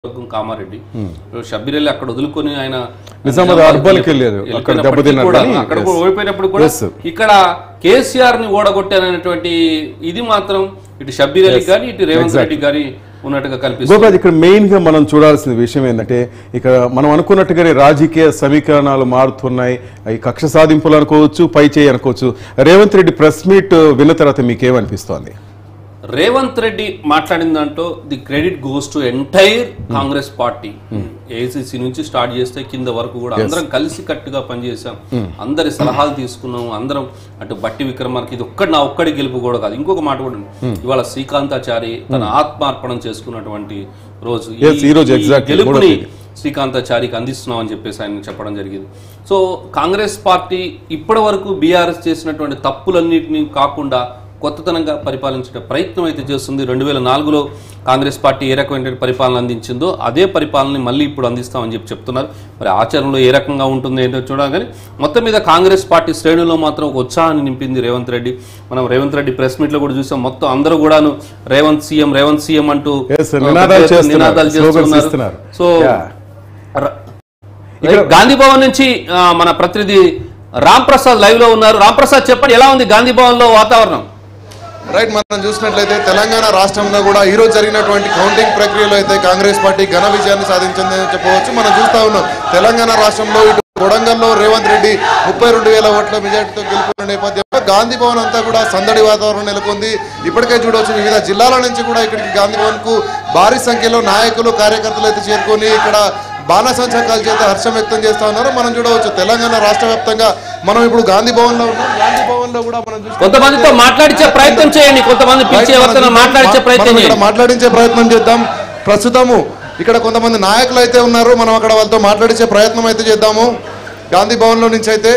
వర్గం కామారెడ్డి షబ్బీర్ అలీ అక్కడ వదులుకొని ఆయన నిజామాబాద్ అర్బన్కి వెళ్ళారు. అక్కడ వెళ్ళిపోయినప్పటికీ దెబ్బతిన్నారు కూడా, కానీ, అక్కడ yes. కూడా ఓడిపోయినప్పుడు కూడా Yes. ఇక్కడ కేసీఆర్ ని ఓడగొట్టారనేటువంటి ఇది మాత్రం ఇటు షబ్బీర్ అలీ గాని ఇటు రేవంత్ రెడ్డి గారి ఉన్నట్టుగా కల్పిస్తుంది గోపాల్ ఇక్కడ మెయిన్ గా మనం చూడాల్సిన విషయం ఏంటంటే ఇక్కడ మనం అనుకున్నట్టుగానే రాజకీయ సమీకరణాలు మారుతున్నాయి ఈ కక్ష సాధింపులు అనుకోవచ్చు పై చేయి అనుకోవచ్చు రేవంత్ రెడ్డి ప్రెస్ మీట్ విన్న తర్వాత మీకేమనిపిస్తోంది రేవంత్ రెడ్డి మాట్లాడిన దాంట్లో the credit goes to entire Congress party AICC నుంచి స్టార్ట్ చేస్తే కింద వరకు కూడా అందరం కలిసి కట్టుగా పనిచేసాం అందరి సలహాలు తీసుకున్నాం అందరం అటు బట్టి విక్రమార్కి ఇది ఒక్కటి నా ఒక్కడి గెలుపు కూడా కాదు ఇంకొక మాట కూడా ఉంది. ఇవాళ శ్రీకాంతాచారి తన ఆత్మార్పణం చేసుకున్నటువంటి రోజు ఈ- Yes, ఈ రోజు ఈ exactly, మూడో గెలుపుని తేదీ. శ్రీకాంతాచారికి అందిస్తున్నాం అని చెప్పేసి ఆయన చెప్పడం జరిగింది సో కాంగ్రెస్ పార్టీ ఇప్పటి వరకు బీఆర్ఎస్ చేసినటువంటి తప్పులన్నింటినీ కాకుండా కొత్తతనంగా పరిపాలించే ప్రయత్నం అయితే చేస్తుంది రెండు వేల నాలుగులో కాంగ్రెస్ పార్టీ ఏ రకమైన పరిపాలన అందించిందో అదే పరిపాలనని మళ్ళీ ఇప్పుడు అందిస్తామని చెప్పి చెప్తున్నారు మరి ఆచరణలో ఏ రకంగా ఉంటుంది ఏంటో చూడాలి కానీ మొత్తం మీద కాంగ్రెస్ పార్టీ శ్రేణుల్లో మాత్రం ఒక ఉత్సాహాన్ని నింపింది రేవంత్ రెడ్డి మనం రేవంత్ రెడ్డి ప్రెస్ మీట్లో కూడా చూసాం మొత్తం అందరూ కూడాను రేవంత్ సీఎం రేవంత్ సీఎం అంటూ Yes, sir. నినాదాలు చేస్తున్నారు. నినాదాలు Slogans చేస్తున్నారు ఇస్తున్నారు. So Yeah. ర- రైట్, గాంధీ భవన్ నుంచి ఆ, మన ప్రతినిధి రామ్ ప్రసాద్ లైవ్ లో ఉన్నారు రామ్ ప్రసాద్ చెప్పండి ఎలా ఉంది గాంధీ భవన్ లో వాతావరణం రైట్ మనం చూసినట్లయితే తెలంగాణ రాష్ట్రంలో కూడా ఈ రోజు జరిగినటువంటి కౌంటింగ్ ప్రక్రియలో అయితే కాంగ్రెస్ పార్టీ ఘన విజయాన్ని సాధించిందని చెప్పవచ్చు మనం చూస్తా ఉన్నాం తెలంగాణ రాష్ట్రంలో ఇటు కొడంగల్లో రేవంత్ రెడ్డి ముప్పై రెండు వేల ఓట్ల మెజార్టీతో గెలుపుకున్న నేపథ్యంలో గాంధీ భవన్ అంతా కూడా సందడి వాతావరణం నెలకొంది ఇప్పటికే చూడవచ్చు వివిధ జిల్లాల నుంచి కూడా ఇక్కడికి గాంధీ భవన్ కు భారీ సంఖ్యలో నాయకులు కార్యకర్తలు అయితే చేరుకొని ఇక్కడ బాణసంచకాల చేత హర్షం వ్యక్తం చేస్తా ఉన్నారు మనం చూడవచ్చు తెలంగాణ రాష్ట్ర వ్యాప్తంగా మనం ఇప్పుడు గాంధీ భవన్ లో ఉన్నాం గాంధీ భవన్ లో కూడా మనం చూసుకుంటే- కొంతమందితో మాట్లాడించే ప్రయత్నం చేయండి కొంతమంది పిలిచి ఎవరితో మాట్లాడించే ప్రయత్నం మనం ఇక్కడ చేయండి మాట్లాడించే ప్రయత్నం చేద్దాం ప్రస్తుతము ఇక్కడ కొంతమంది నాయకులు అయితే ఉన్నారు మనం అక్కడ వాళ్ళతో మాట్లాడించే ప్రయత్నం అయితే చేద్దాము గాంధీ భవన్ లో నుంచి అయితే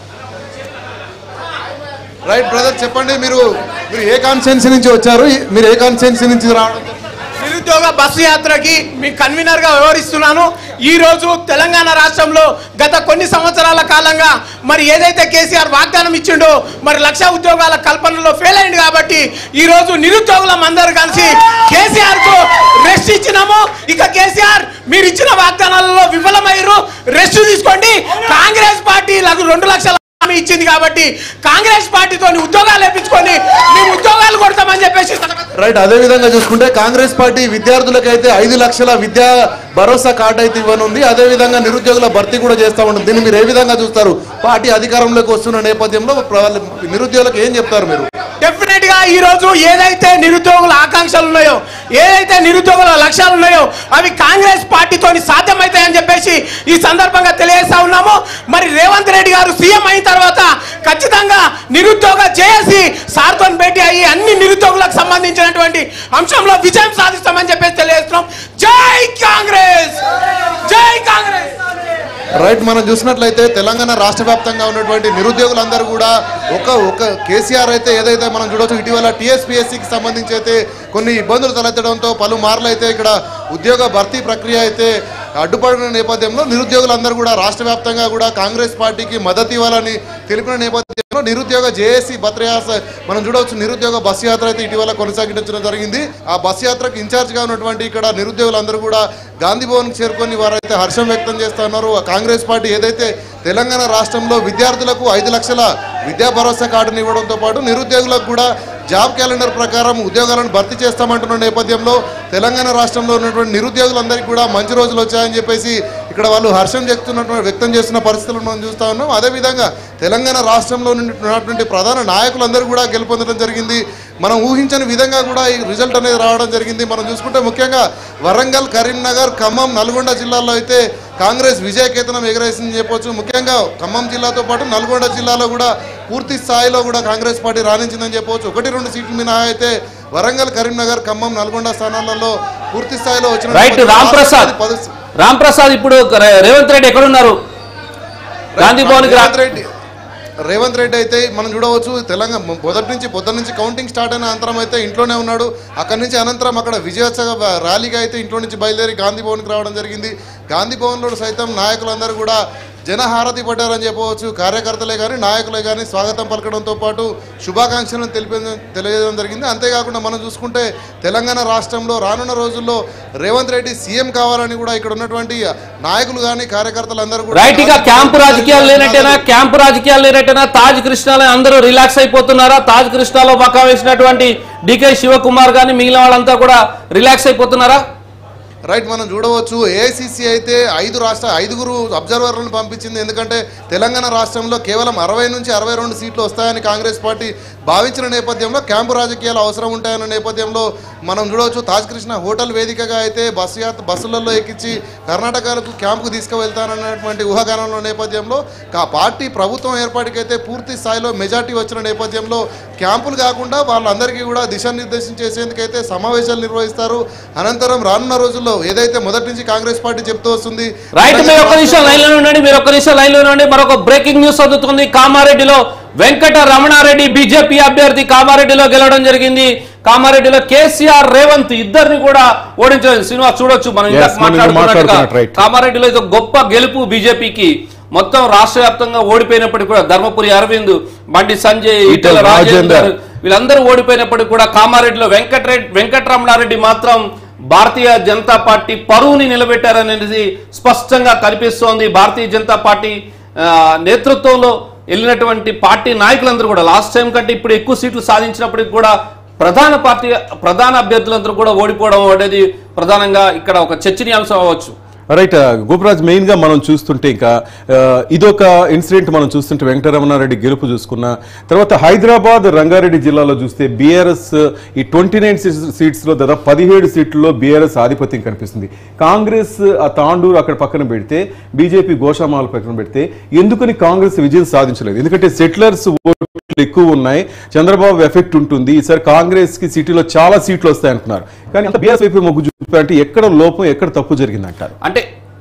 రైట్ బ్రదర్ చెప్పండి మీరు మీరు ఏ కాన్స్టిట్యున్సీ నుంచి వచ్చారు మీరు ఏ కాన్స్టిట్యున్సీ నుంచి రావడం నిరుద్యోగ బస్సు యాత్రకి మీ కన్వీనర్ గా వ్యవహరిస్తున్నాను ఈ రోజు తెలంగాణ రాష్ట్రంలో గత కొన్ని సంవత్సరాల కాలంగా మరి ఏదైతే కేసీఆర్ వాగ్దానం ఇచ్చిండో మరి లక్ష ఉద్యోగాల కల్పనలో ఫెయిల్ అయింది కాబట్టి ఈ రోజు నిరుద్యోగులం అందరూ కలిసి కేసీఆర్ కు రెస్ట్ ఇచ్చినాము ఇక కేసీఆర్ మీరు ఇచ్చిన వాగ్దానాలలో విఫలమయ్యారు రెస్ట్ తీసుకోండి కాంగ్రెస్ పార్టీ లకు రెండు లక్షల హామీ ఇచ్చింది కాబట్టి కాంగ్రెస్ పార్టీతో ఉద్యోగాలు వేపించుకొని మేము ఉద్యోగాలు కొడతామని చెప్పేసి రైట్ అదే విధంగా చూసుకుంటే కాంగ్రెస్ పార్టీ విద్యార్థులకైతే ఐదు లక్షల విద్యా భరోసా కార్డు అయితే ఇవ్వనుంది అదే విధంగా నిరుద్యోగుల భర్తీ కూడా చేస్తా ఉంటుంది దీన్ని మీరు ఏ విధంగా చూస్తారు పార్టీ అధికారంలోకి వస్తున్న నేపథ్యంలో వాళ్ళ నిరుద్యోగులకు ఏం చెప్తారు మీరు డెఫినెట్ గా ఈ రోజు ఏదైతే నిరుద్యోగుల ఆకాంక్షలు ఉన్నాయో ఏదైతే నిరుద్యోగుల లక్ష్యాలు ఉన్నాయో అవి కాంగ్రెస్ పార్టీతోని సాధ్యమవుతాయని చెప్పేసి ఈ సందర్భంగా తెలియజేస్తా ఉన్నాము మరి రేవంత్ రెడ్డి గారు సీఎం అయిన తర్వాత ఖచ్చితంగా నిరుద్యోగ చేసి సార్తో భేటీ అయ్యి అన్ని నిరుద్యోగులకు సంబంధించినటువంటి అంశంలో విజయం సాధిస్తామని చెప్పేసి తెలియజేస్తున్నాం జై కాంగ్రెస్ జై కాంగ్రెస్ రైట్ మనం చూసినట్లయితే తెలంగాణ రాష్ట్ర వ్యాప్తంగా ఉన్నటువంటి నిరుద్యోగులందరూ కూడా ఒక ఒక కేసీఆర్ అయితే ఏదైతే మనం చూడవచ్చు ఇటీవల టీఎస్పీఎస్సికి సంబంధించి అయితే కొన్ని ఇబ్బందులు తలెత్తడంతో పలుమార్లు అయితే ఇక్కడ ఉద్యోగ భర్తీ ప్రక్రియ అయితే అడ్డుపడిన నేపథ్యంలో నిరుద్యోగులందరూ కూడా రాష్ట్ర వ్యాప్తంగా కూడా కాంగ్రెస్ పార్టీకి మద్దతు ఇవ్వాలని తెలిపిన నేపథ్యంలో నిరుద్యోగ జేఏసీ భద్రయాస మనం చూడవచ్చు నిరుద్యోగ బస్సు యాత్ర అయితే ఇటీవల కొనసాగించడం జరిగింది ఆ బస్సు యాత్రకు ఇన్ఛార్జ్గా ఉన్నటువంటి ఇక్కడ నిరుద్యోగులందరూ కూడా గాంధీ భవన్కి చేరుకొని వారైతే హర్షం వ్యక్తం చేస్తా ఉన్నారు ఆ కాంగ్రెస్ పార్టీ ఏదైతే తెలంగాణ రాష్ట్రంలో విద్యార్థులకు ఐదు లక్షల విద్యా భరోసా కార్డుని ఇవ్వడంతో పాటు నిరుద్యోగులకు కూడా జాబ్ క్యాలెండర్ ప్రకారం ఉద్యోగాలను భర్తీ చేస్తామంటున్న నేపథ్యంలో తెలంగాణ రాష్ట్రంలో ఉన్నటువంటి నిరుద్యోగులందరికీ కూడా మంచి రోజులు వచ్చాయని చెప్పేసి ఇక్కడ వాళ్ళు హర్షం చెప్తున్నటువంటి వ్యక్తం చేస్తున్న పరిస్థితులను మనం చూస్తా ఉన్నాం అదేవిధంగా తెలంగాణ రాష్ట్రంలో నుండి ఉన్నటువంటి ప్రధాన నాయకులందరూ కూడా గెలుపొందడం జరిగింది మనం ఊహించని విధంగా కూడా ఈ రిజల్ట్ అనేది రావడం జరిగింది మనం చూసుకుంటే ముఖ్యంగా వరంగల్ కరీంనగర్ ఖమ్మం నల్గొండ జిల్లాల్లో అయితే కాంగ్రెస్ విజయకేతనం ఎగరేసిందని చెప్పొచ్చు ముఖ్యంగా ఖమ్మం జిల్లాతో పాటు నల్గొండ జిల్లాలో కూడా పూర్తి స్థాయిలో కూడా కాంగ్రెస్ పార్టీ రాణించిందని చెప్పవచ్చు ఒకటి రెండు సీట్లు మినహా అయితే వరంగల్ కరీంనగర్ ఖమ్మం నల్గొండ స్థానాలలో పూర్తి స్థాయిలో వచ్చిన రైట్ రామ్ ప్రసాద్ పది- రామ్ ప్రసాద్ ఇప్పుడు రే- రేవంత్ రెడ్డి ఎక్కడున్నారు గాంధీ భవన్ కి రా- రేవంత్ రెడ్డి రేవంత్ రెడ్డి అయితే మనం చూడవచ్చు తెలంగాణ మొదటి నుంచి పొద్దున్న నుంచి కౌంటింగ్ స్టార్ట్ అయిన అనంతరం అయితే ఇంట్లోనే ఉన్నాడు అక్కడి నుంచి అనంతరం అక్కడ విజయోత్సవ ర్యాలీగా అయితే ఇంట్లో నుంచి బయలుదేరి గాంధీ భవన్కి రావడం జరిగింది గాంధీ భవన్లో సైతం నాయకులందరూ కూడా జనహారతి పడ్డారని చెప్పవచ్చు కార్యకర్తలే కానీ నాయకులే కానీ స్వాగతం పలకడంతో పాటు శుభాకాంక్షలను తెలిపే తెలియజేయడం జరిగింది అంతేకాకుండా మనం చూసుకుంటే తెలంగాణ రాష్ట్రంలో రానున్న రోజుల్లో రేవంత్ రెడ్డి సీఎం కావాలని కూడా ఇక్కడ ఉన్నటువంటి నాయకులు కానీ కార్యకర్తలు అందరూ కూడా రైట్ ఇక క్యాంపు రాజకీయాలు లేనట్టేనా క్యాంపు రాజకీయాలు లేనట్టేనా తాజ్ కృష్ణాలో అందరూ రిలాక్స్ అయిపోతున్నారా తాజ్ కృష్ణాలో పక్కా వేసినటువంటి డికే శివకుమార్ గాని మిగిలిన వాళ్ళంతా కూడా రిలాక్స్ అయిపోతున్నారా రైట్ మనం చూడవచ్చు ఏఐసిసి అయితే ఐదు రాష్ట్ర ఐదుగురు అబ్జర్వర్లను పంపించింది ఎందుకంటే తెలంగాణ రాష్ట్రంలో కేవలం అరవై నుంచి అరవై రెండు సీట్లు వస్తాయని కాంగ్రెస్ పార్టీ భావించిన నేపథ్యంలో క్యాంపు రాజకీయాలు అవసరం ఉంటాయన్న నేపథ్యంలో మనం చూడవచ్చు తాజ్ కృష్ణ హోటల్ వేదికగా అయితే బస్సు యాత్ర బస్సులలో ఎక్కించి కర్ణాటకలకు క్యాంపుకు తీసుకువెళ్తానన్నటువంటి ఊహాగానంలో నేపథ్యంలో కా పార్టీ ప్రభుత్వం ఏర్పాటుకైతే పూర్తి స్థాయిలో మెజార్టీ వచ్చిన నేపథ్యంలో క్యాంపులు కాకుండా వాళ్ళందరికీ కూడా దిశానిర్దేశం చేసేందుకైతే సమావేశాలు నిర్వహిస్తారు అనంతరం రానున్న రోజుల్లో ఏదైతే మొదటి నుంచి కాంగ్రెస్ పార్టీ చెప్తూ వస్తుంది రైట్ మీరు ఒక్క నిమిషం లైన్ లో ఉండండి మీరు ఒక్క నిమిషం లైన్ లో ఉండండి మరొక బ్రేకింగ్ న్యూస్ అందుతుంది కామారెడ్డిలో వెంకట రమణారెడ్డి బీజేపీ అభ్యర్థి కామారెడ్డిలో గెలవడం జరిగింది కామారెడ్డిలో కేసీఆర్ రేవంత్ ఇద్దరిని కూడా ఓడించారు శ్రీనివాస్ చూడొచ్చు మనం Yes, ఇందాక మనం మాట్లాడుకున్నట్టుగా మాట్లాడుకున్నట్టు, right. కామారెడ్డిలో ఇది ఒక గొప్ప గెలుపు బీజేపీకి మొత్తం రాష్ట్ర వ్యాప్తంగా ఓడిపోయినప్పటికీ కూడా ధర్మపురి అరవింద్ బండి సంజయ్ ఈటెల ఈటెల రాజేందర్ రాజేందర్. వీళ్ళందరూ ఓడిపోయినప్పటికీ కూడా కామారెడ్డిలో వెంకటరెడ్డి వెంకటరమణారెడ్డి మాత్రం భారతీయ జనతా పార్టీ పరువుని నిలబెట్టారనేది స్పష్టంగా కనిపిస్తోంది భారతీయ జనతా పార్టీ ఆ, నేతృత్వంలో వెళ్ళినటువంటి పార్టీ నాయకులందరూ కూడా లాస్ట్ టైం కంటే ఇప్పుడు ఎక్కువ సీట్లు సాధించినప్పటికి కూడా ప్రధాన పార్టీ ప్రధాన అభ్యర్థులందరూ కూడా ఓడిపోవడం అనేది ప్రధానంగా ఇక్కడ ఒక చర్చనీయాంశం అవ్వచ్చు రైట్ గోపరాజ్ మెయిన్ గా మనం చూస్తుంటే ఇంకా ఆ, ఇదొక ఇన్సిడెంట్ మనం చూస్తుంటే వెంకటరమణారెడ్డి గెలుపు చూసుకున్న తర్వాత హైదరాబాద్ రంగారెడ్డి జిల్లాలో చూస్తే బీఆర్ఎస్ ఈ ట్వంటీ నైన్ సీట్స్ లో దాదాపు పదిహేడు సీట్లలో బీఆర్ఎస్ ఆధిపత్యం కనిపిస్తుంది కాంగ్రెస్ ఆ తాండూరు అక్కడ పక్కన పెడితే బీజేపీ గోషామాల పక్కన పెడితే ఎందుకని కాంగ్రెస్ విజయం సాధించలేదు ఎందుకంటే సెటిలర్స్ ఓట్లు ఎక్కువ ఉన్నాయి చంద్రబాబు ఎఫెక్ట్ ఉంటుంది ఈసారి కాంగ్రెస్ కి సిటీలో చాలా సీట్లు వస్తాయి అంటున్నారు కానీ అంత బీఆర్ఎస్ వైపు మొగ్గు చూపారంటే ఎక్కడ లోపం ఎక్కడ తప్పు జరిగింది అంటారు అంటే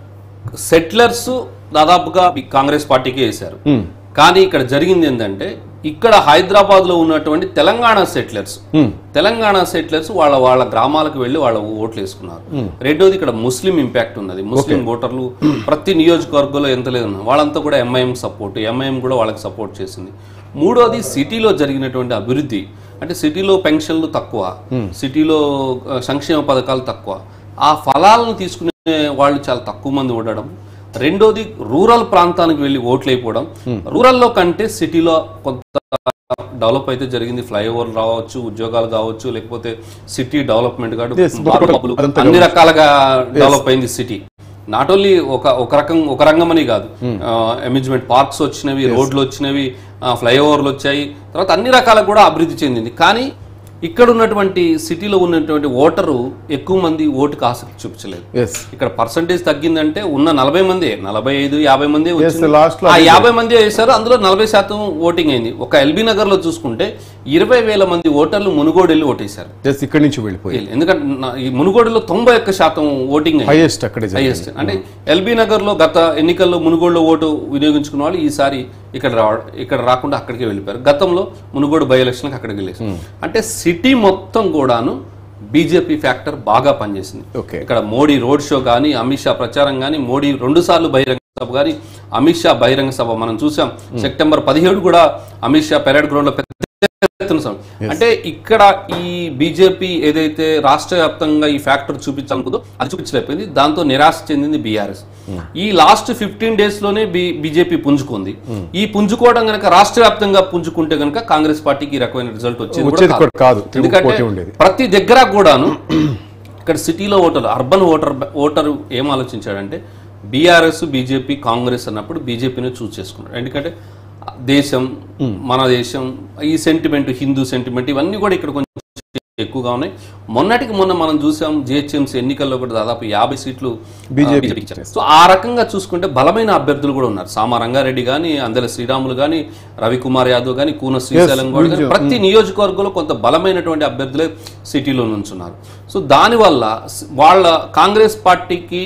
సెటిలర్స్ దాదాపుగా ఈ కాంగ్రెస్ పార్టీకి వేశారు కానీ ఇక్కడ జరిగింది ఏంటంటే ఇక్కడ హైదరాబాద్ లో ఉన్నటువంటి తెలంగాణ సెటిలర్స్ తెలంగాణ సెటిలర్స్ వాళ్ళ వాళ్ళ గ్రామాలకు వెళ్ళి వాళ్ళ ఓట్లు వేసుకున్నారు రెండోది ఇక్కడ ముస్లిం ఇంపాక్ట్ ఉన్నది ముస్లిం ఓటర్లు ప్రతి నియోజకవర్గంలో ఎంత లేదు వాళ్ళంతా కూడా ఎంఐఎం సపోర్ట్ ఎంఐఎం కూడా వాళ్ళకి సపోర్ట్ చేసింది మూడోది సిటీలో జరిగినటువంటి అభివృద్ధి అంటే సిటీలో పెన్షన్లు తక్కువ సిటీలో ఆ, సంక్షేమ పథకాలు తక్కువ ఆ ఫలాలను తీసుకునే వాళ్ళు చాలా తక్కువ మంది ఉండడం రెండోది రూరల్ ప్రాంతానికి వెళ్ళి ఓట్లు అయిపోవడం రూరల్లో కంటే సిటీలో కొంత డెవలప్ అయితే జరిగింది ఫ్లైఓవర్ రావచ్చు ఉద్యోగాలు కావచ్చు లేకపోతే సిటీ డెవలప్మెంట్ కాదు Yes, బార్ పబ్బులు, అదంతా అన్ని రకాలుగా డెవలప్ అయింది సిటీ నాట్ ఓన్లీ ఒక ఒక రకం ఒక రంగం అని కాదు అమ్యూజ్మెంట్ పార్క్స్ వచ్చినవి రోడ్లు వచ్చినవి ఫ్లైఓవర్లు వచ్చాయి తర్వాత అన్ని రకాలకు కూడా అభివృద్ధి చెందింది కానీ ఇక్కడ ఉన్నటువంటి సిటీలో ఉన్నటువంటి ఓటరు ఎక్కువ మంది ఓటుకు ఆసక్తి చూపించలేదు ఎస్ ఇక్కడ పర్సంటేజ్ తగ్గిందంటే ఉన్న నలభై మంది నలభై ఐదు యాభై మంది వచ్చింది. last లో ఆ యాభై మంది వేశారు అందులో నలభై శాతం ఓటింగ్ అయింది ఒక ఎల్బీ నగర్ లో చూసుకుంటే ఇరవై వేల మంది ఓటర్లు మునుగోడు వెళ్ళి ఓటేశారు ఎస్ ఇక్కడి నుంచి వెళ్ళిపోయి ఎందుకంటే నా- ఈ మునుగోడులో తొంభై ఒక్క శాతం ఓటింగ్ అయింది. హైయెస్ట్ అక్కడే జరిగింది. హైయెస్ట్ అంటే ఎల్బీ నగర్ లో గత ఎన్నికల్లో మునుగోడులో ఓటు వినియోగించుకున్న వాళ్ళు ఈసారి ఇక్కడ రా ఇక్కడ రాకుండా అక్కడికే వెళ్ళిపోయారు గతంలో మునుగోడు బై ఎలక్షన్కి అక్కడికి వెళ్ళేసి అంటే సిటీ మొత్తం కూడాను బీజేపీ ఫ్యాక్టర్ బాగా పనిచేసింది Okay. ఇక్కడ మోడీ రోడ్ షో కానీ అమిత్ షా ప్రచారం కానీ మోడీ రెండు సార్లు బహిరంగ సభ కానీ అమిత్ షా బహిరంగ సభ మనం చూసాం సెప్టెంబర్ పదిహేడు కూడా అమిత్ షా పెరేడ్ గ్రౌండ్ లో పెద్ద ఎత్తున సభ. అంటే ఇక్కడ ఈ బీజేపీ ఏదైతే రాష్ట్ర వ్యాప్తంగా ఈ ఫ్యాక్టర్ చూపించాలనుకుందో అది చూపించలేకపోయింది దాంతో నిరాశ చెందింది బీఆర్ఎస్ ఈ లాస్ట్ ఫిఫ్టీన్ డేస్ లోనే బీజేపీ పుంజుకుంది ఈ పుంజుకోవడం గనక రాష్ట్ర వ్యాప్తంగా పుంజుకుంటే గనక కాంగ్రెస్ పార్టీకి ఈ రకమైన రిజల్ట్ వచ్చేది కూడా వచ్చేది కాదు. కూడా కాదు. తిరుగు ఎందుకంటే పోటీ ఉండేది. ప్రతి దగ్గర కూడాను ఇక్కడ సిటీలో ఓటర్ అర్బన్ ఓటర్ ఓటర్ ఏం ఆలోచించాడంటే బీఆర్ఎస్ బీజేపీ కాంగ్రెస్ అన్నప్పుడు బీజేపీని చూస్ చేసుకున్నాడు ఎందుకంటే దేశం మన దేశం ఈ సెంటిమెంట్ హిందూ సెంటిమెంట్ ఇవన్నీ కూడా ఇక్కడ కొంచెం ఎక్కువగా ఉన్నాయి మొన్నటికి మొన్న మనం చూసాం జిహెచ్ఎంసీ ఎన్నికల్లో కూడా దాదాపు యాభై సీట్లు ఆ, BJP BJP ఇచ్చారు. సో ఆ రకంగా చూసుకుంటే బలమైన అభ్యర్థులు కూడా ఉన్నారు సామా రంగారెడ్డి కానీ అందల శ్రీరాములు కానీ రవికుమార్ యాదవ్ కానీ కూన శ్రీశైలం గౌడ్ గాని ప్రతి నియోజకవర్గంలో కొంత బలమైనటువంటి అభ్యర్థులే సిటీలో నుంచున్నారు సో దానివల్ల స్- వాళ్ళ కాంగ్రెస్ పార్టీకి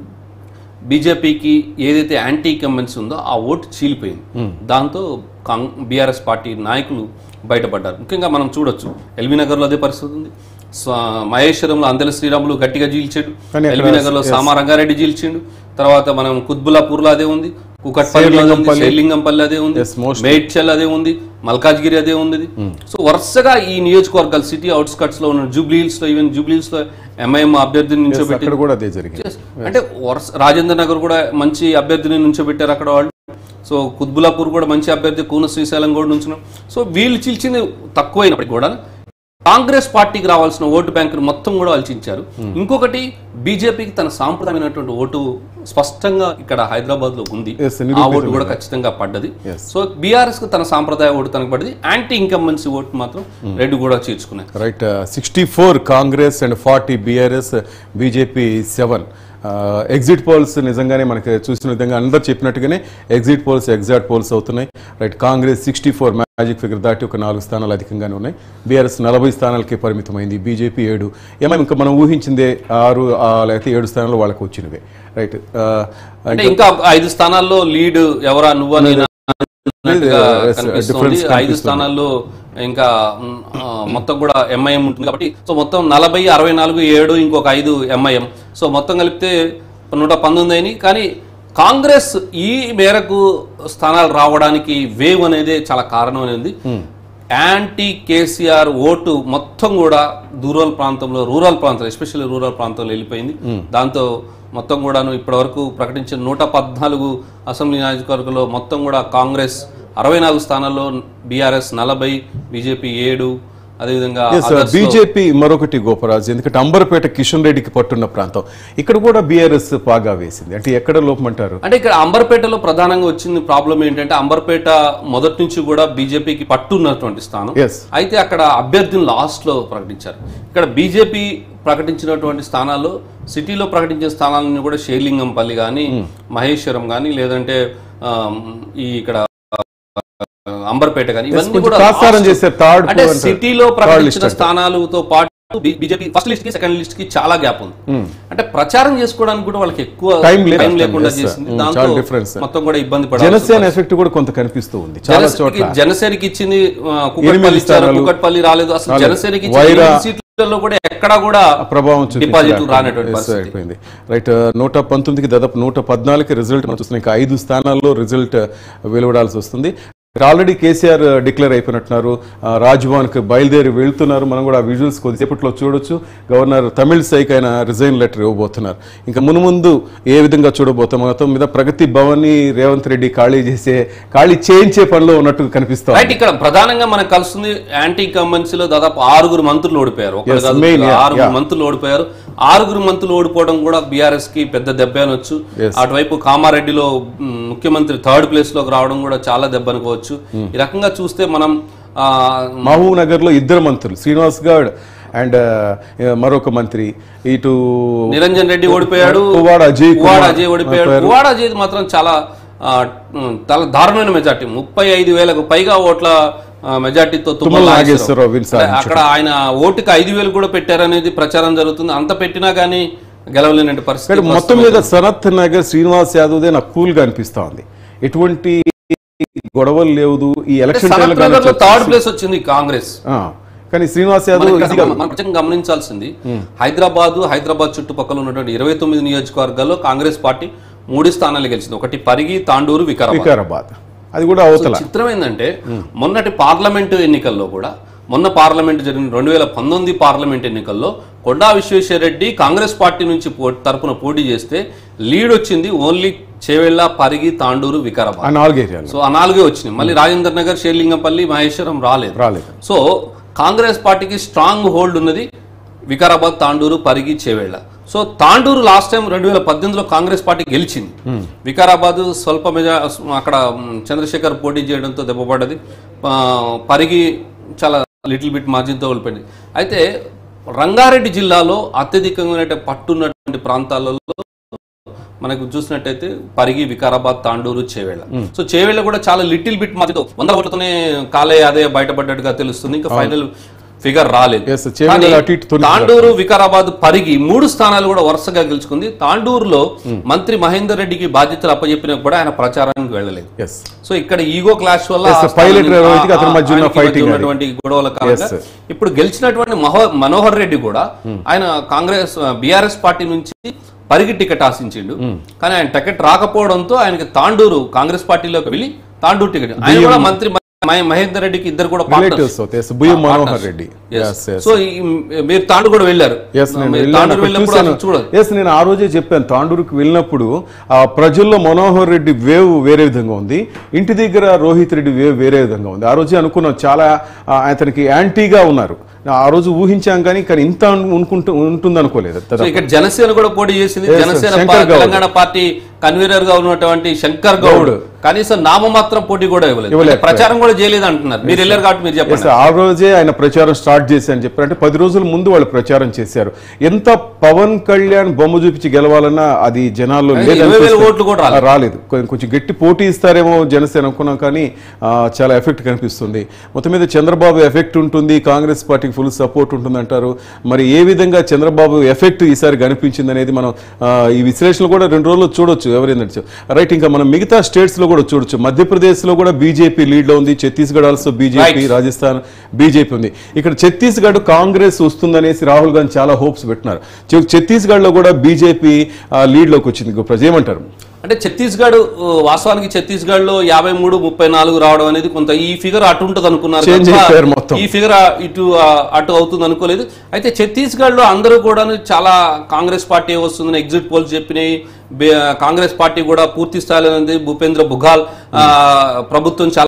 బీజేపీకి ఏదైతే యాంటీ కమెంట్స్ ఉందో ఆ ఓటు చీలిపోయింది దాంతో కాంగ్ బీఆర్ఎస్ పార్టీ నాయకులు బయటపడ్డారు ముఖ్యంగా మనం చూడొచ్చు ఎల్బీ నగర్లో అదే పరిస్థితి ఉంది స్వ- మహేశ్వరంలో అందల శ్రీరాములు గట్టిగా చీల్చాడు కానీ అక్కడ ఎల్బీ నగర్లో సామా రంగారెడ్డి చీల్చిండు తర్వాత మనం కుత్బుల్లాపూర్లో అదే ఉంది కుకట్పల్లి అదే ఉంది, శేర్లింగంపల్లి. శేర్లింగంపల్లి అదే ఉంది Yes, mostly. మేడ్చల్ అదే ఉంది మల్కాజ్గిరి అదే ఉంది సో వరుసగా ఈ నియోజకవర్గాలు సిటీ అవుట్స్కట్స్ లో ఉన్న జూబ్లీహిల్స్ లో ఈవెన్ జూబ్లీహిల్స్ లో ఎంఐఎం అభ్యర్థిని నిల్చోబెట్టి అక్కడ కూడా అదే జరిగింది Yes. అంటే వరుస రాజేంద్ర నగర్ కూడా మంచి అభ్యర్థిని నుంచోబెట్టారు అక్కడ వాళ్ళు సో కుత్బులాపూర్ కూడా మంచి అభ్యర్థి కూన శ్రీశైలం కూడా నుంచున్నాం సో వీళ్ళు చిల్చింది తక్కువైనప్పటికీ కూడా కాంగ్రెస్ పార్టీకి రావాల్సిన ఓటు బ్యాంకును మొత్తం కూడా వాళ్ళు చించారు ఇంకొకటి బీజేపీకి తన సాంప్రదాయమైనటువంటి ఓటు స్పష్టంగా ఇక్కడ హైదరాబాద్ లో ఉంది Yes, ఆ ఓటు కూడా ఖచ్చితంగా పడ్డది Yes. సో బీఆర్ఎస్ కు తన సాంప్రదాయ ఓటు తనకు పడ్డది యాంటీ ఇన్కంబెన్సీ ఓటు మాత్రం రెడ్డి కూడా చేర్చుకున్నారు right sixty four Congress and forty BRS BJP seven exit polls నిజంగానే మనకి చూసిన విధంగా అందరు చెప్పినట్టుగానే ఎగ్జిట్ పోల్స్ ఎగ్జాక్ట్ పోల్స్ అవుతున్నాయి right Congress sixty four magic figure దాటి ఒక నాలుగు స్థానాలు అధికంగానే ఉన్నాయి బీఆర్ఎస్ నలభై స్థానాలకే పరిమితమైంది బీజేపీ ఏడు ఏమో ఇంకా మనం ఊహించిందే ఆరు ఆ, లేకపోతే ఏడు స్థానాలు వాళ్ళకి వచ్చినవే రైట్ అంటే ఇంకా ఐదు స్థానాల్లో లీడ్ ఎవరా నువ్వా నేనా అన్నట్టుగా Yes, కనిపిస్తోంది difference ఐదు కనిపిస్తుంది. స్థానాల్లో ఇంకా మ్, ఆ, మొత్తం కూడా ఎంఐఎం ఉంటుంది కాబట్టి సో మొత్తం నలభై అరవై నాలుగు ఏడు ఇంకొక ఐదు ఎంఐఎం సో మొత్తం కలిపితే నూట పంతొమ్మిది అయినాయి కానీ కాంగ్రెస్ ఈ మేరకు స్థానాలు రావడానికి వేవ్ అనేది చాలా కారణం అనేది యాంటీ కేసీఆర్ ఓటు మొత్తం కూడా రూరల్ ప్రాంతంలో రూరల్ ప్రాంతం ఎస్పెషల్లీ రూరల్ ప్రాంతంలో వెళ్ళిపోయింది దాంతో మొత్తం కూడాను ఇప్పటివరకు ప్రకటించిన నూట పద్నాలుగు అసెంబ్లీ నియోజకవర్గంలో మొత్తం కూడా కాంగ్రెస్ అరవై నాలుగు స్థానాల్లో బీఆర్ఎస్ నలభై బీజేపీ ఏడు అదేవిధంగా others లో- బీజేపీ మరొకటి గోపరాజు ఎందుకంటే అంబర్పేట కిషన్ రెడ్డికి పట్టున్న ప్రాంతం ఇక్కడ కూడా బీఆర్ఎస్ పాగా వేసింది అంటే ఎక్కడ లోపమంటారు అంటే ఇక్కడ అంబర్పేటలో ప్రధానంగా వచ్చింది ప్రాబ్లం ఏంటంటే అంబర్పేట మొదటి నుంచి కూడా బీజేపీకి పట్టున్నటువంటి స్థానం Yes. అయితే అక్కడ అభ్యర్థిని లాస్ట్ లో ప్రకటించారు ఇక్కడ బీజేపీ ప్రకటించినటువంటి స్థానాల్లో సిటీలో ప్రకటించిన స్థానాలను కూడా షేర్లింగంపల్లి కానీ మహేశ్వరం కానీ లేదంటే ఆ, ఈ ఇక్కడ ఆ, అంబర్పేట కానీ ఇవన్నీ కొంచెం కూడా తాత్సారం last- చేశారు, third అంటే point. సిటీలో Third ప్రకటించిన list అంటారు. స్థానాలతో పాటు బీజేపీ ఫస్ట్ లిస్ట్ కి సెకండ్ లిస్ట్ కి చాలా గ్యాప్ ఉంది అంటే ప్రచారం చేసుకోవడానికి కూడా వాళ్ళకి ఎక్కువ Time లేదు. టైం లేకుండా Yes, sir. చేసింది Mm, దాంతో చాలా difference. మొత్తం కూడా ఇబ్బంది పడాల్సి జనసేన ఎఫెక్ట్ కూడా కొంత కనిపిస్తూ ఉంది చాలా చోట్ల జనసేనకి ఇచ్చింది ఆ, ఎనిమిది కుకట్పల్లి ఇచ్చారు స్థానాలు. కుకట్పల్లి రాలేదు అసలు రాలేదు. జనసేనకి ఇచ్చిన వైరా- ఎనిమిది సీట్లలో కూడా ఎక్కడా కూడా ప్రభావం డిపాజిట్ రానటువంటి పరిస్థితి అయిపోయింది రైట్ నూట పంతొమ్మిదికి దాదాపు నూట పద్నాలుగుకి రిజల్ట్ మనం చూస్తున్నాం ఇంకా ఐదు స్థానాల్లో రిజల్ట్ వెలువడాల్సి వస్తుంది ఆల్రెడీ కేసీఆర్ డిక్లేర్ అయిపోయినట్టున్నారు ఆ, రాజ్భవన్కి బయలుదేరి వెళ్తున్నారు మనం కూడా ఆ విజువల్స్ కొద్దిసేపట్లో చూడొచ్చు గవర్నర్ తమిళ్ సైక్ ఆయన రిజైన్ లెటర్ ఇవ్వబోతున్నారు ఇంకా మునుముందు ఏ విధంగా చూడబోతాం మొత్తం మీద ప్రగతి భవన్ ని రేవంత్ రెడ్డి ఖాళీ చేసే ఖాళీ చేయించే పనిలో ఉన్నట్టు కనిపిస్తాం రైట్ ఇక్కడ ప్రధానంగా మనకు కలుస్తుంది యాంటీ లో దాదాపు ఆరుగురు మంత్రులు ఓడిపోయారు ఒకరు Yes, కాదు, main, yeah, ఆరుగురు yeah. మంత్రులు ఓడిపోయారు ఆరుగురు మంత్రులు ఓడిపోవడం కూడా బీఆర్ఎస్ కి పెద్ద దెబ్బ అనొచ్చు Yes. అటువైపు కామారెడ్డిలో మ్, ముఖ్యమంత్రి థర్డ్ ప్లేస్ లోకి రావడం కూడా చాలా దెబ్బ అనుకోవచ్చు ఈ రకంగా చూస్తే మనం ఆ, మహబూబ్ నగర్ లో ఇద్దరు మంత్రులు శ్రీనివాస్ గౌడ్ అండ్ మరొక మంత్రి ఇటు నిరంజన్ రెడ్డి ఓడిపోయాడు పువ్వాడ అజయ్ కుమార్ పువ్వాడ అజయ్ ఓడిపోయాడు ఓడిపోయారు. పువ్వాడ అజయ్ మాత్రం చాలా ఆ, ఉమ్, చాలా దారుణమైన మెజార్టీ ముప్పై ఐదు వేలకు పైగా ఓట్ల ఆ, మెజార్టీతో తుమ్మల తుమ్మల నాగేశ్వరరావు. నాగేశ్వరరావు విన్ అంటే సాధించాడు. అక్కడ ఆయన ఓటుకి ఐదు వేలు కూడా పెట్టారనేది ప్రచారం జరుగుతుంది అంత పెట్టినా కానీ గెలవలేనటువంటి పరిస్థితి కానీ మొత్తం మీద సనత్ నగర్ శ్రీనివాస్ యాదవ్దే నాకు కూల్ గా అనిపిస్తా ఉంది ఎటువంటి గొడవలు లేవు ఈ ఎలక్షన్ సనత్ టైంలో కానీ నగర్ లో వచ్చే- థర్డ్ ప్లేస్ వచ్చింది కాంగ్రెస్ ఆ, కానీ శ్రీనివాస్ మనం యాదవ్ ఇక్కడ ఈజీగా మనం కొంచెం గమనించాల్సింది హైదరాబాద్ హైదరాబాద్ చుట్టుపక్కల ఉన్నటువంటి ఇరవై తొమ్మిది నియోజకవర్గాల్లో కాంగ్రెస్ పార్టీ మూడు స్థానాలు గెలిచింది ఒకటి పరిగి తాండూరు వికారాబాద్ వికారాబాద్ అది కూడా అవతల చిత్రం ఏంటంటే మొన్నటి పార్లమెంటు ఎన్నికల్లో కూడా మొన్న పార్లమెంట్ జరిగిన రెండు వేల పంతొమ్మిది పార్లమెంట్ ఎన్నికల్లో కొండా విశ్వేశ్వరరెడ్డి కాంగ్రెస్ పార్టీ నుంచి పో- తరపున పోటీ చేస్తే లీడ్ వచ్చింది ఓన్లీ చేవెళ్ళ పరిగి తాండూరు వికారాబాద్ ఆ నాలుగు ఏరియాలు సో ఆ నాలుగే వచ్చినాయి మళ్ళీ రాజేంద్ర నగర్ షేర్లింగంపల్లి మహేశ్వరం రాలేదు రాలేదు సో కాంగ్రెస్ పార్టీకి స్ట్రాంగ్ హోల్డ్ ఉన్నది Vikarabad Tandur Parigi Chevella so Tandur last time రెండు వేల పద్దెనిమిదిలో కాంగ్రెస్ పార్టీ గెలిచింది వికారాబాద్ స్వల్ప మెజా అక్కడ మ్, చంద్రశేఖర్ పోటీ చేయడంతో దెబ్బపడ్డది ఆ, పరిగి చాలా లిటిల్ బిట్ మార్జిన్తో ఓడిపోయింది అయితే రంగారెడ్డి జిల్లాలో అత్యధికంగా పట్టున్నటువంటి ప్రాంతాలలో మనకు చూసినట్టయితే పరిగి వికారాబాద్ తాండూరు చేవేళ్ల సో చేవేళ్ల కూడా చాలా లిటిల్ బిట్ మధ్యతో వంద ఓట్లతోనే కాలే అదే బయటపడ్డట్టుగా తెలుస్తుంది ఇంకా ఫైనల్ ఫిగర్ రాలేదు Yes, చేవేళ్ల కానీ అటు ఇటు తొలిచి తాండూరు వికారాబాద్ పరిగి మూడు స్థానాలు కూడా వరుసగా గెలుచుకుంది తాండూరులో మంత్రి మహేందర్ రెడ్డికి బాధ్యతలు అప్పచెప్పినా కూడా ఆయన ప్రచారానికి వెళ్ళలేదు ఎస్ సో ఇక్కడ ఈగో క్లాష్ వల్ల Yes, ఆ sir. స్థానాన్ని- Pilot రోహిత్కి అతని ఆ- మధ్య ఉన్న ఆయనకి మధ్య fighting అది. ఉన్నటువంటి గొడవల కారణంగా Yes, sir. ఇప్పుడు గెలిచినటువంటి మహో మనోహర్ రెడ్డి కూడా ఆయన కాంగ్రెస్ బీఆర్ఎస్ పార్టీ నుంచి పరిగి టికెట్ ఆశించిండు కానీ ఆయన టికెట్ రాకపోవడంతో ఆయనకి తాండూరు కాంగ్రెస్ పార్టీలోకి వెళ్ళి తాండూరు టికెట్ ఆయన కూడా మంత్రి మ- మహేందర్ రెడ్డికి ఇద్దరు కూడా రిలేటివ్స్ అవుతాయి Buyyam Manohar Reddy Yes, yes. So మీరు తాండూరు కూడా వెళ్ళారు ఎస్ నేను మీరు వెళ్ళాను, తాండూరు అక్కడ వెళ్ళినప్పుడు చూశాను. అసలు చూడదు ఎస్ నేను ఆ రోజే చెప్పాను తాండూరుకి వెళ్ళినప్పుడు ఆ ప్రజల్లో మనోహర్ రెడ్డి వేవ్ వేరే విధంగా ఉంది ఇంటి దగ్గర రోహిత్ రెడ్డి వేవ్ వేరే విధంగా ఉంది ఆ రోజే అనుకున్నాం చాలా ఆ, అతనికి యాంటీగా ఉన్నారు ఆ రోజు ఊహించాం కానీ కానీ ఇంత అనుకుంటూ ఉంటుంది అనుకోలేదు సో ఇక్కడ జనసేన కూడా పోటీ చేసింది Yes, sir. జనసేన శంకర్ పా- గౌడ్. తెలంగాణ పార్టీ కన్వీనర్ గా ఉన్నటువంటి శంకర్ గౌడ్ గౌడ్. కనీసం నామమాత్రం పోటీ కూడా ఇవ్వలేదు ఇవ్వలేదు. అంటే ప్రచారం కూడా చేయలేదు అంటున్నారు మీరు వెళ్ళారు కాబట్టి మీరు ఎస్ చెప్పండి ఆ రోజే ఆయన ప్రచారం స్టార్ట్ చేశారని చెప్పారు అంటే పది రోజుల ముందు వాళ్ళు ప్రచారం చేశారు ఎంత పవన్ కళ్యాణ్ బొమ్మ చూపించి గెలవాలన్నా అది జనాల్లో కానీ లేదు ఇరవై వేల అనిపిస్తుంది. ఓట్లు కూడా రాలేదు. రాలేదు కొం- కొంచెం గట్టి పోటీ ఇస్తారేమో జనసేన అనుకున్నాం కానీ ఆ, చాలా ఎఫెక్ట్ కనిపిస్తుంది మొత్తం మీద చంద్రబాబు ఎఫెక్ట్ ఉంటుంది కాంగ్రెస్ పార్టీకి ఫుల్ సపోర్ట్ ఉంటుంది అంటారు మరి ఏ విధంగా చంద్రబాబు ఎఫెక్ట్ ఈసారి కనిపించింది అనేది మనం ఆ, ఈ విశ్లేషణలు కూడా రెండు రోజులు చూడొచ్చు ఎవరైనా రైట్ ఇంకా మనం మిగతా స్టేట్స్ లో కూడా చూడొచ్చు మధ్యప్రదేశ్ లో కూడా బీజేపీ లీడ్ లో ఉంది Chhattisgarh also BJP Right. Rajasthan BJP ఉంది ఇక్కడ ఛత్తీస్గఢ్ కాంగ్రెస్ వస్తుందనేసి రాహుల్ గాంధీ చాలా హోప్స్ పెట్టినారు ఛ- ఛత్తీస్గఢ్ లో కూడా బీజేపీ లీడ్ లోకి వచ్చింది ఇప్పుడు ప్రజలు ఏమంటారు అంటే ఛత్తీస్గఢ్ ఆ, వాస్తవానికి ఛత్తీస్గఢ్ లో యాభై మూడు ముప్పై నాలుగు రావడం అనేది కొంత ఈ ఫిగర్ అటు ఉంటుంది అనుకున్నారు Change తప్ప అయిపోయారు మొత్తం. ఈ ఫిగర్ ఇటు ఆ, అటు అవుతుంది అనుకోలేదు అయితే ఛత్తీస్గఢ్ లో అందరూ కూడా చాలా కాంగ్రెస్ పార్టీ వస్తుందని ఎగ్జిట్ పోల్స్ చెప్పినాయి బే- కాంగ్రెస్ పార్టీ కూడా పూర్తి స్థాయిలో ఉంది భూపేంద్ర బుఘాల్ ఆ, ప్రభుత్వం చాలా